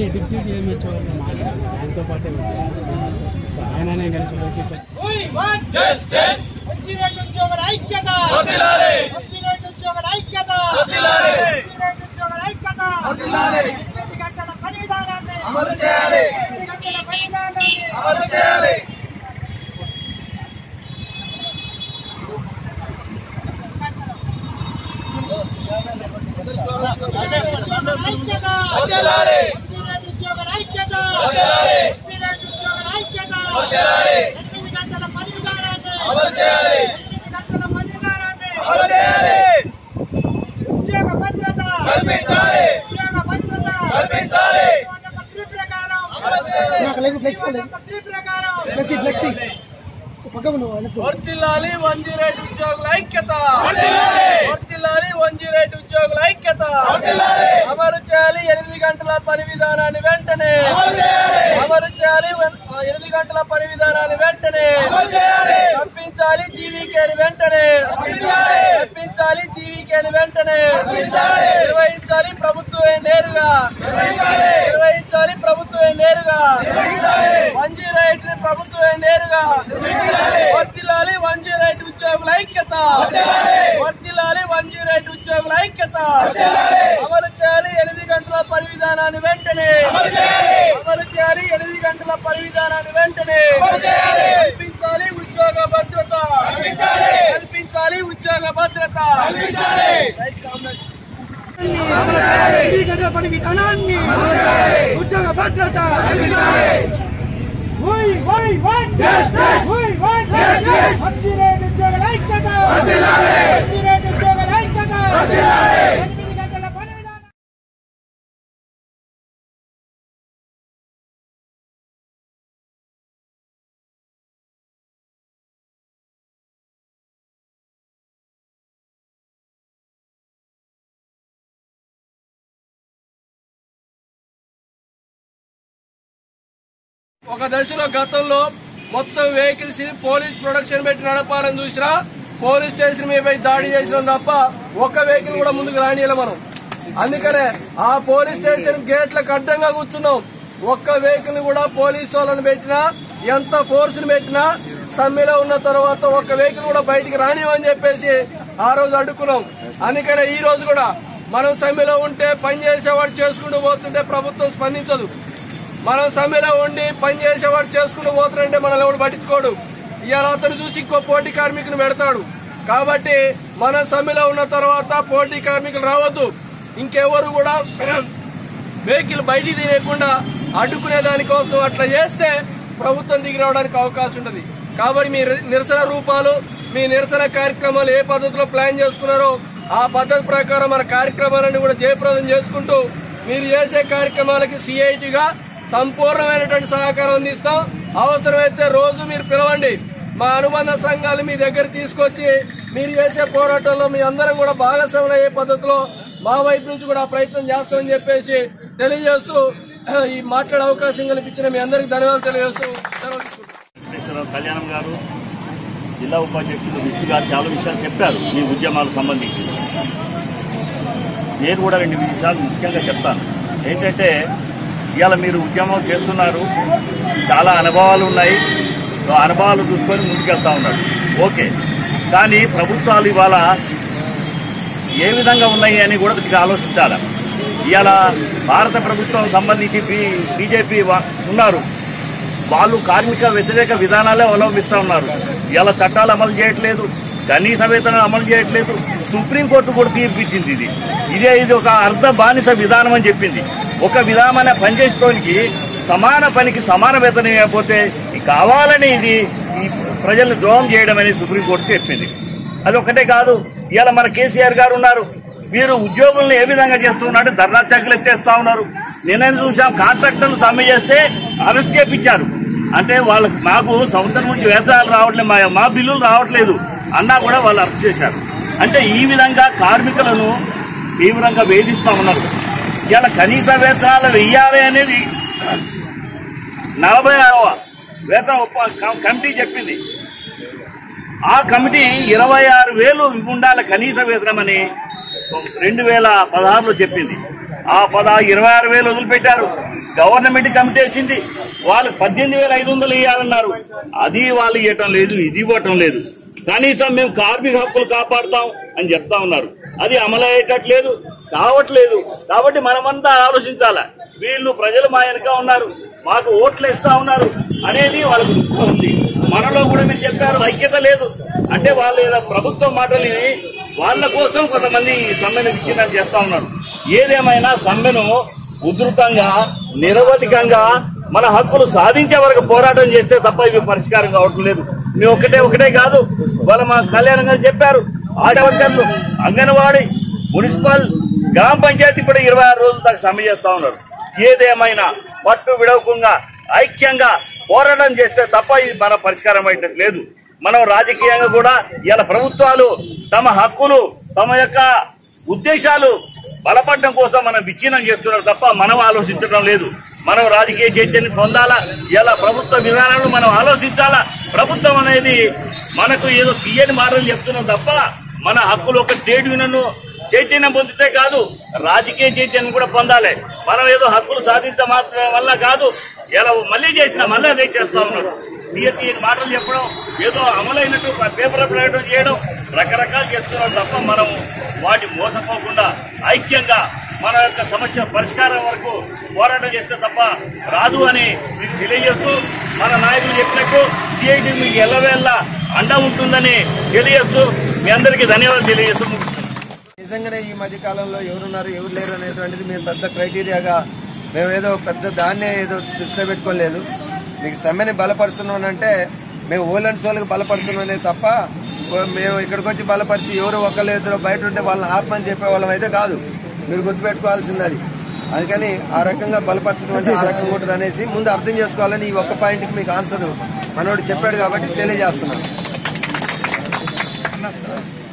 Deputy deputy ఏమొచ్చే వాళ్ళు మాట్లాడారు ఆయనతో పాటే వచ్చాను సో ఆయననే కలిసి వచ్చి We want justice. మంచినీటి ఉద్యోగుల ఐక్యత మంచినీటి ఉద్యోగుల ఐక్యత మంచినీటి ఉద్యోగుల ఐక్యత ఎనిమిది గంటల పని విధానాన్ని ఎనిమిది గంటల పని విధానాన్ని ఐక్యత మంచినీటి ఉద్యోగుల ఐక్యత మంచినీటి ఉద్యోగుల ఐక్యత ఎనిమిది గంటల పని విధానాన్ని ఎనిమిది గంటల పని విధానాన్ని ఉద్యోగ భద్రత ఉద్యోగ భద్రత త్రీ ప్రకారం త్రీ ప్రకారం ఫ్లెక్సీ ఫ్లెక్సీ పక్కకు నువ్వు వెనక్కు. వర్తిల్లాలి వన్ జీరో ఎయిట్ ఉద్యోగుల ఐక్యత వర్తిల్లాలి వన్ జీరో ఎయిట్ ఉద్యోగుల ఐక్యత అమలు చేయాలి ఎనిమిది గంటల పని విధానాన్ని వెంటనే అమలు చేయాలి వన్- ఎనిమిది గంటల పని విధానాన్ని వెంటనే తప్పించాలి జీవీకేని వెంటనే తప్పించాలి జీవీకేని వెంటనే నిర్వహించాలి ప్రభుత్వమే నేరుగా నిర్వహించాలి ప్రభుత్వమే నేరుగా వన్ జీరో ఎయిట్ ప్రభుత్వమే నేరుగా వర్తిల్లాలి వన్ జీరో ఎయిట్ ఉద్యోగుల ఐక్యత వర్తిల్లాలి వన్ జీరో ఎయిట్ ఉద్యోగుల ఐక్యత అమలు చేయాలి ఎనిమిది గంటల పని విధానాన్ని వెంటనే అమలు చేయాలి ఎనిమిది గంటల పని విధానాన్ని వెంటనే కల్పించాలి ఉద్యోగ భద్రత కల్పించాలి ఉద్యోగ భద్రత రైట్ కామ్రేడ్స్. ఎనిమిది గంటల పని విధానాన్ని ఉద్యోగ భద్రత We want justice. We want justice. మంచినీటి ఉద్యోగుల ఐక్యత మంచినీటి ఉద్యోగుల ఐక్యత ఎనిమిది గంటల పని విధానం ఒక దశలో గతంలో మొత్తం వెహికల్స్ పోలీస్ ప్రొడక్షన్ పెట్టి నడపాలని చూసినా పోలీస్ స్టేషన్ మీద పోయి దాడి చేసినాం తప్ప ఒక్క వెహికల్ కూడా ముందుకు రానియలే మనం అందుకనే ఆ పోలీస్ స్టేషన్ గేట్లకు అడ్డంగా కూర్చున్నాం ఒక్క వెహికల్ కూడా పోలీస్ వాళ్ళని పెట్టినా ఎంత ఫోర్స్ పెట్టినా సమ్మెలో ఉన్న తర్వాత ఒక్క వెహికల్ కూడా బయటికి రానివని చెప్పేసి ఆ రోజు అడ్డుకున్నాం అందుకనే ఈ రోజు కూడా మనం సమ్మెలో ఉంటే పని చేసేవాడు చేసుకుంటూ పోతుంటే ప్రభుత్వం స్పందించదు మనం సమ్మెలో ఉండి పని చేసేవాడు చేసుకుంటూ పోతారంటే మనల్ని ఎవడు పట్టించుకోడు ఇవాళ అతను చూసి ఇంకో పోటీ కార్మికుని పెడతాడు కాబట్టి మన సమ్మెలో ఉన్న తర్వాత పోటీ కార్మికులు రావద్దు ఇంకెవరు కూడా వెహికల్ బయటికి తీయకుండా అడ్డుకునే దానికోసం అట్లా చేస్తే ప్రభుత్వం దిగి రావడానికి అవకాశం ఉంటుంది కాబట్టి మీ నిరసన రూపాలు మీ నిరసన కార్యక్రమాలు ఏ పద్ధతిలో ప్లాన్ చేసుకున్నారో ఆ పద్ధతి ప్రకారం మన కార్యక్రమాలను కూడా జయప్రదం చేసుకుంటూ మీరు చేసే కార్యక్రమాలకి సిఐటిగా సంపూర్ణమైనటువంటి సహకారం అందిస్తాం అవసరమైతే రోజు మీరు పిలవండి మా అనుబంధ సంఘాలు మీ దగ్గర తీసుకొచ్చి మీరు చేసే పోరాటంలో మీ అందరం కూడా భాగస్వాములు అయ్యే పద్ధతిలో మా వైపు నుంచి కూడా ఆ ప్రయత్నం చేస్తామని చెప్పేసి తెలియజేస్తూ ఈ మాట్లాడే అవకాశం కల్పించిన మీ అందరికి ధన్యవాదాలు తెలియజేస్తూ సెలవు తీసుకుంటున్నాను. వెంకటేశ్వరరావు కళ్యాణం గారు జిల్లా ఉపాధ్యక్షులు విష్ణు గారు చాలా విషయాలు చెప్పారు మీ ఉద్యమాలకు సంబంధించి నేను కూడా రెండు విషయాలు ముఖ్యంగా చెప్తాను ఏంటంటే ఇవాళ మీరు ఉద్యమం చేస్తున్నారు చాలా అనుభవాలు ఉన్నాయి ఆ అనుభవాలు చూసుకొని ముందుకెళ్తా ఉన్నారు ఓకే కానీ ప్రభుత్వాలు ఇవాళ ఏ విధంగా ఉన్నాయి అని కూడా కొద్దిగా ఆలోచించాలి ఇవాళ భారత ప్రభుత్వం సంబంధించి బీ- బీజేపీ వా- ఉన్నారు వాళ్ళు కార్మిక వ్యతిరేక విధానాలే అవలంబిస్తా ఉన్నారు ఇలా చట్టాలు అమలు చేయట్లేదు కనీస వేతనం అమలు చేయట్లేదు సుప్రీంకోర్టు కూడా తీర్పు ఇచ్చింది ఇది ఇదే ఇది ఒక అర్ధ బానిస విధానం అని చెప్పింది ఒక విధానమైన పనిచేసుకోనికి సమాన పనికి సమాన వేతనం ఇవ్వకపోతే ఇది కావాలని ఇది ఈ ప్రజలను ద్రోహం చేయడం అనేది సుప్రీంకోర్టు చెప్పింది అది ఒకటే కాదు ఇవాళ మన కేసీఆర్ గారు ఉన్నారు వీరు ఉద్యోగులను ఏ విధంగా చేస్తున్నారు ధర్నా చక్కులు ఎత్తేస్తా ఉన్నారు నిన్న చూసాం కాంట్రాక్టర్లు సమ్మె చేస్తే అరెస్ట్ చేపించారు అంటే వాళ్ళకి మాకు సంవత్సరం నుంచి వేతనాలు రావట్లేదు మా మా బిల్లులు రావట్లేదు అన్నా కూడా వాళ్ళు అరెస్ట్ చేశారు అంటే ఈ విధంగా కార్మికులను తీవ్రంగా వేధిస్తా ఉన్నారు ఇలా కనీస వేతనాలు వెయ్యాలి అనేది నలభై ఆరవ వేతన ఒప్ప- కం- కమిటీ చెప్పింది ఆ కమిటీ ఇరవై ఆరు వేలు ఉండాలి కనీస వేతనం అని రెండు వేల పదహారులో చెప్పింది ఆ పద ఇరవై ఆరు వేలు వదిలిపెట్టారు గవర్నమెంట్ కమిటీ వచ్చింది వాళ్ళు పద్దెనిమిది వేల ఐదు వందలు ఇవ్వాలన్నారు అది వాళ్ళు ఇవ్వటం లేదు ఇది ఇవ్వటం లేదు కనీసం మేము కార్మిక హక్కులు కాపాడుతాం అని చెప్తా ఉన్నారు అది అమలు అయ్యేటట్లేదు కావట్లేదు కాబట్టి మనమంతా ఆలోచించాలా వీళ్ళు ప్రజలు మా వెనక ఉన్నారు మాకు ఓట్లు ఇస్తా ఉన్నారు అనేది వాళ్ళకు దృష్టిలో ఉంది మనలో కూడా మీరు చెప్పారు ఐక్యత లేదు అంటే వాళ్ళు ఏదో ప్రభుత్వం మాటలు విని వాళ్ళ కోసం కొంతమంది ఈ సమ్మెను విచ్ఛిన్నం చేస్తా ఉన్నారు ఏదేమైనా సమ్మెను ఉధృతంగా నిరవధికంగా మన హక్కులు సాధించే వరకు పోరాటం చేస్తే తప్ప ఇవి పరిష్కారం కావటం లేదు మేము ఒకటే ఒకటే కాదు వాళ్ళ మా కళ్యాణం గారు చెప్పారు ఆశా వర్కర్లు అంగన్వాడీ మున్సిపల్ గ్రామ పంచాయతీ కూడా ఇరవై ఆరు రోజుల దాకా సమ్మె చేస్తా ఉన్నారు ఏదేమైనా పట్టు విడవకుండా ఐక్యంగా పోరాటం చేస్తే తప్ప ఇది మన పరిష్కారం అయితే లేదు మనం రాజకీయంగా కూడా ఇలా ప్రభుత్వాలు తమ హక్కులు తమ యొక్క ఉద్దేశాలు బలపడడం కోసం మనం విచ్ఛిన్నం చేస్తున్నారు తప్ప మనం ఆలోచించడం లేదు మనం రాజకీయ చైతన్యం పొందాలా ఇలా ప్రభుత్వ విధానాలను మనం ఆలోచించాలా ప్రభుత్వం అనేది మనకు ఏదో తీయని మాటలు చెప్తున్నాం తప్ప మన హక్కులు ఒక ట్రేడ్ యూనియన్ చైతన్యం పొందితే కాదు రాజకీయ చైతన్యం కూడా పొందాలి మనం ఏదో హక్కులు సాధించ మాత్రం వల్ల కాదు ఇలా మళ్ళీ చేసిన మళ్ళీ అదే చేస్తా ఉన్నాడు తీయ తీయని మాటలు చెప్పడం ఏదో అమలైనట్టు పేపర్ ప్రకటన చేయడం రకరకాలు చేస్తున్నాం తప్ప మనం వాటి మోసపోకుండా ఐక్యంగా మన యొక్క సమస్య పరిష్కారం వరకు పోరాటం చేస్తే తప్ప రాదు అని మీకు తెలియజేస్తూ మన నాయకులు చెప్పినట్టు సిఐటి మీకు ఎల్లవేళ్ళ అండ ఉంటుందని తెలియజేస్తూ మీ అందరికీ ధన్యవాదాలు తెలియజేస్తూ ముగిస్తున్నాను. నిజంగానే ఈ మధ్య కాలంలో ఎవరున్నారు ఎవరు లేరు అనేటువంటిది మేము పెద్ద క్రైటీరియాగా మేము ఏదో పెద్ద దాన్నే ఏదో దృష్టిలో పెట్టుకోలేదు మీకు సమ్మెని బలపరుస్తున్నానంటే మేము ఓలెన్స్ వాళ్ళకి బలపరుస్తున్నానే తప్ప ఓ- మేము ఇక్కడికి వచ్చి బలపరిచి ఎవరు ఒకళ్ళు ఇద్దరు బయట ఉంటే వాళ్ళని ఆత్మని చెప్పే వాళ్ళం అయితే కాదు మీరు గుర్తుపెట్టుకోవాల్సింది అది అందుకని ఆ రకంగా బలపరచడం అంటే ఆ రకంగా ఉంటుంది అనేసి ముందు అర్థం చేసుకోవాలని ఈ ఒక్క పాయింట్కి మీకు ఆన్సర్ మనోడు చెప్పాడు కాబట్టి తెలియజేస్తున్నాను